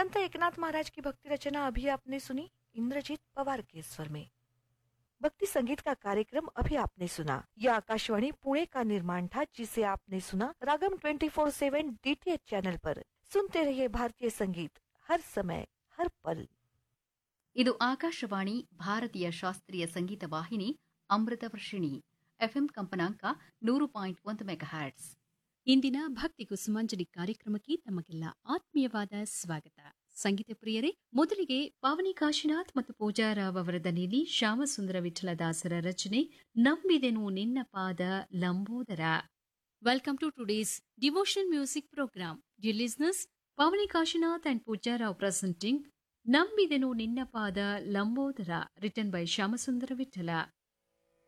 संत एकनाथ महाराज की भक्ति रचना अभी आपने सुनी इंद्रजीत पवार के स्वर में भक्ति संगीत का कार्यक्रम अभी आपने सुना यह आकाशवाणी पुणे का निर्माण था जिसे आपने सुना रागम 24/7 डीटीएच चैनल पर सुनते रहिए भारतीय संगीत हर समय हर पल ಇದು ಆಕಾಶವಾಣಿ ಭಾರತೀಯ ಶಾಸ್ತ್ರೀಯ ಸಂಗೀತ ವಾಹಿನಿ ಅಮೃತ ವರ್ಷಿಣಿ ಎಫ್ಎಂ ಕಂಪನಾಂಕ ನೂರು ಪಾಯಿಂಟ್ ಒಂದು ಮೆಗಾಹ್ಯಾಟ್ಸ್ ಇಂದಿನ ಭಕ್ತಿ ಕುಸುಮಾಂಜಲಿ ಕಾರ್ಯಕ್ರಮಕ್ಕೆ ತಮಗೆಲ್ಲ ಆತ್ಮೀಯವಾದ ಸ್ವಾಗತ ಸಂಗೀತ ಪ್ರಿಯರೇ ಮೊದಲಿಗೆ ಪಾವನಿ ಕಾಶಿನಾಥ್ ಮತ್ತು ಪೂಜಾರಾವ್ ಅವರ ದನಿಯಲ್ಲಿ ಶ್ಯಾಮಸುಂದರ ವಿಠಲದಾಸರ ರಚನೆ ನಂಬಿದೆನು ನಿನ್ನ ಪಾದ Lambodara welcome to today's devotion music program D listeners Pavani Kashinath and ಪೂಜಾರಾವ್ presenting ನಂಬಿದೆನು ನಿನ್ನ ಪಾದ ಲಂಬೋದರ ರಿಟರ್ನ್ ಬೈ ಶ್ಯಾಮಸುಂದರ ವಿಠಲ